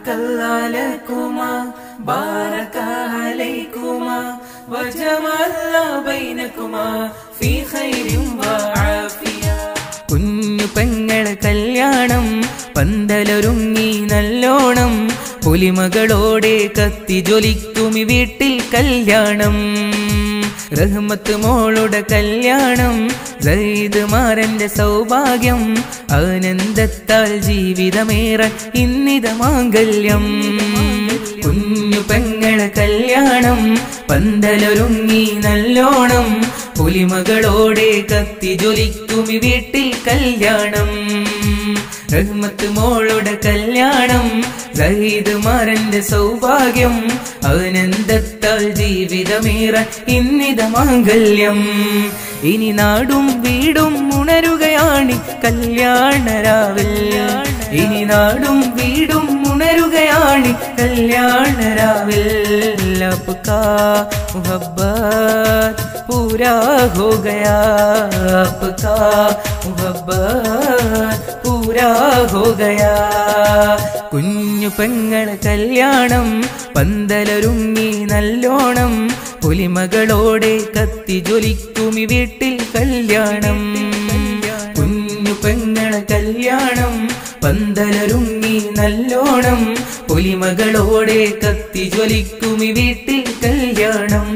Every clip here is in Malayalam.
الله لكما بارك عليكما وجمع الله بينكما في خير وعافية കുഞ്ഞു പെങ്ങളെ കല്യാണം പന്തലൊരുങ്ങി നല്ലോണം പുലിമകളോടെ കത്തി ജ്വലിക്കുമി വീട്ടിൽ കല്യാണം റഹ്മത്ത് മോളുടെ കല്യാണം സയ്യിദ് മാരന്റെ സൗഭാഗ്യം ആനന്ദത്താൽ ജീവിതമേറെ ഇന്നിത മാംഗല്യം കുഞ്ഞു പെങ്ങളെ കല്യാണം പന്തലൊരുങ്ങി നല്ലോണം പുലിമകളോടെ കത്തി ജ്വലിക്കുമി വീട്ടിൽ കല്യാണം റഹ്മത്ത് മോളുടെ കല്യാണം സഹീദ് മാരന്റെ സൗഭാഗ്യം ആനന്ദത്താൽ ജീവിതമേറ ഇന്നിത മാംഗല്യം ഇനി നാടും വീടും ഉണരുകയാണ് കല്യാണരാവിൽ ഇനി നാടും വീടും ഉണരുകയാണ് കല്യാണരാവിൽ അപ്കാ മുഹബ്ബത്ത് पूरा हो गया आपका മുഹബ്ബത്ത് പൂരാ ഹോ ഗയാ കുഞ്ഞു പെങ്ങളെ കല്യാണം പന്തലൊരുങ്ങി നല്ലോണം പുലിമകളോടെ കത്തി ജ്വലിക്കുമി വീട്ടിൽ കല്യാണം കുഞ്ഞു പെങ്ങളെ കല്യാണം പന്തലൊരുങ്ങി നല്ലോണം പുലിമകളോടെ കത്തി ജ്വലിക്കുമി വീട്ടിൽ കല്യാണം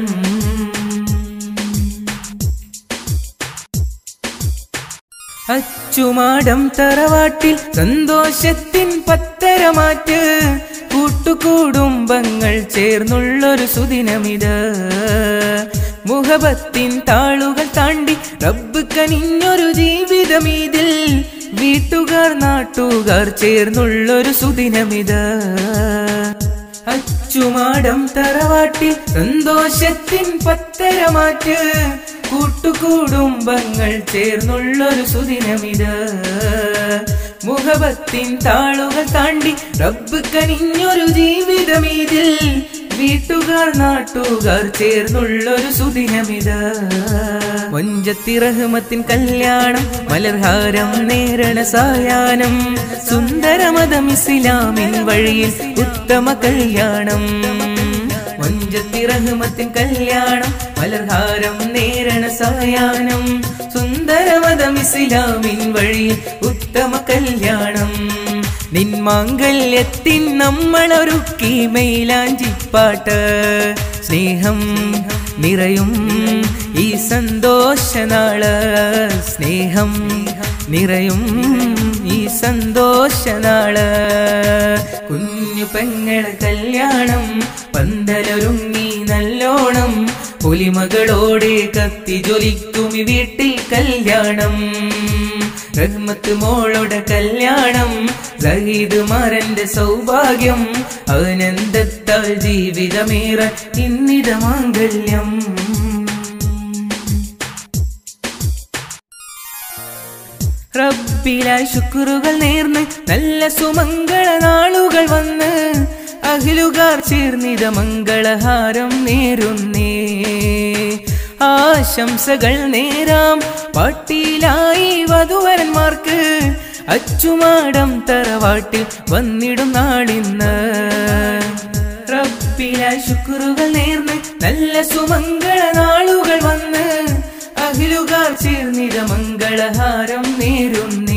അച്ചുമാടം തറവാട്ടിൽ സന്തോഷത്തിൻ പത്തരമാറ്റ് കൂട്ടുകുടുംബങ്ങൾ ചേർന്നുള്ളൊരു സുദിനമിത് മുഹബത്തിൻ താളുകൾ താണ്ടി റബ്ബ് കനിഞ്ഞൊരു ജീവിതമിതിൽ വീട്ടുകാർ നാട്ടുകാർ ചേർന്നുള്ളൊരു സുദിനമിത് അച്ചുമാടം തറവാട്ടിൽ സന്തോഷത്തിൻ പത്തരമാറ്റ് കൂട്ടുകുടുംബങ്ങൾ ചേർന്നുള്ളൊരു സുദിനമിത് മുഖപത്തിൻ താളുകൾ താണ്ടി റബ്ബ് കനിഞ്ഞൊരു ജീവിതമിതിൽ വീട്ടുകാർ നാട്ടുകാർ ചേർന്നുള്ളൊരു സുദിനമിത് മൊഞ്ചത്തി റഹ്മത്തിൻ കല്യാണം മലർഹാരം നേരണ സായാഹ്നം സുന്ദരമതം ഇസ്ലാമിൻ വഴിയിൽ ഉത്തമ കല്യാണം മൊഞ്ചത്തി റഹ്മത്തിൻ കല്യാണം മലർഹാരം നേരണ സായാഹ്നം സുന്ദരമതം ഇസ്ലാമിൻ വഴിയിൽ ഉത്തമ കല്യാണം നിന്മാങ്കല്യത്തിൻ നമ്മളൊരുക്കി മൈലാഞ്ചിപ്പാട്ട് സ്നേഹം നിറയും ഈ സന്തോഷനാള് സ്നേഹം നിറയും ഈ സന്തോഷനാള് കുഞ്ഞു പെങ്ങളെ കല്യാണം പന്തലൊരുങ്ങി നല്ലോണം പുലിമകളോടെ കത്തി ജ്വലിക്കുമി വീട്ടിൽ കല്യാണം റഹ്മത്ത് മോളുടെ കല്യാണം സഹീദ് മാരന്റെ സൗഭാഗ്യം ആനന്ദത്താൽ ജീവിതമേറെ ഇന്നിത മാംഗല്യം റബ്ബിലായി ശുക്രുകൾ നേർന്ന് നല്ല സുമംഗള നാളുകൾ വന്ന് അഖിലുകാർ ചേർന്നിത മംഗളഹാരം നേരുന്നേ ആശംസകൾ നേരാം പട്ടിയിലായി വധുവരന്മാർക്ക് അച്ചുമാടം തറവാട്ടിൽ വന്നിടും നാളിന്ന് റബ്ബിലായി ശുക്രുകൾ നേർന്ന് നല്ല സുമംഗള നാളുകൾ വന്ന് അഖിലുകാർ ചേർന്നിത മംഗളഹാരം നേരുന്നേ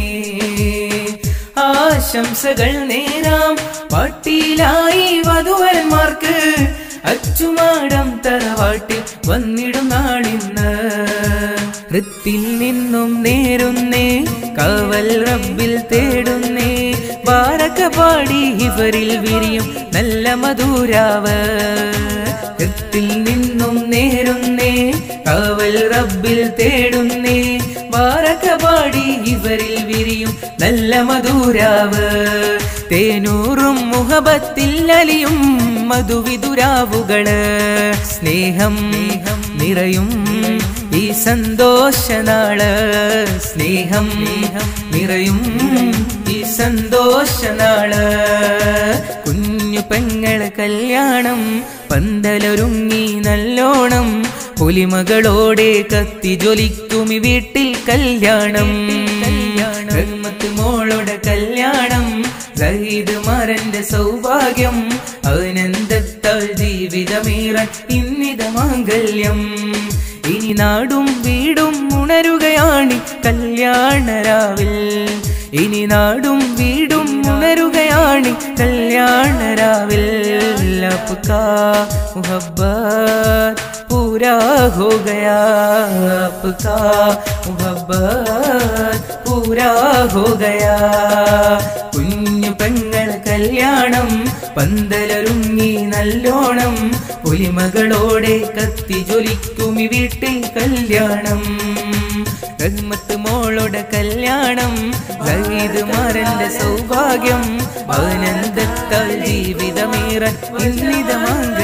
ആശംസകൾ നേരാം പട്ടിയിലായി വധുവരന്മാർക്ക് അച്ചുമാടം തറവാട്ടിൽ വന്നിടും നാളിന്ന് ഹൃത്തിൽ നിന്നും നേരുന്നേ കാവൽ റബ്ബിൽ തേടുന്നേ ബാരക്ക പാടി ഇവരിൽ വിരിയും നല്ല മധുരാവ് ഹൃത്തിൽ നിന്നും നേരുന്നേ കാവൽ റബ്ബിൽ തേടുന്നേ ബാരക്ക പാടി ഇവരിൽ വിരിയും നല്ല മധുരാവ് തേനൂറും മുഹബത്തിൽ അലിയും മധുവിതുരാവുകള് സ്നേഹം നിറയും ഈ സന്തോഷനാള് സ്നേഹം നിറയും ഈ സന്തോഷനാള് കുഞ്ഞു പെങ്ങളെ കല്യാണം പന്തലൊരുങ്ങി നല്ലോണം പുലിമകളോടെ കത്തി ജ്വലിക്കുമി വീട്ടിൽ കല്യാണം റഹ്മത്ത് മോളുടെ കല്യാണം സയ്യിദ് മാരന്റെ സൗഭാഗ്യം ആനന്ദത്താൽ ജീവിതമേറാൻ ഇന്നിത മാംഗല്യം ഇനി നാടും വീടും ഉണരുകയാണ് കല്യാണരാവിൽ ഇനി നാടും വീടും ഉണരുകയാണ് കല്യാണരാവിൽ आपका मोहब्बत पूरा हो गया आपका मोहब्बत पूरा हो गया കുഞ്ഞു പെങ്ങൾ കല്യാണം പന്തലൊരുങ്ങി നല്ലോണം പുലിമകളോടെ കത്തി ജ്വലിക്കും ഈ വീട്ടിൽ കല്യാണം റഹ്മത്ത് മോളുടെ കല്യാണം സയ്യിദ് മാരന്റെ സൗഭാഗ്യം ആനന്ദത്താൽ ജീവിതമേറെ ഇന്നിത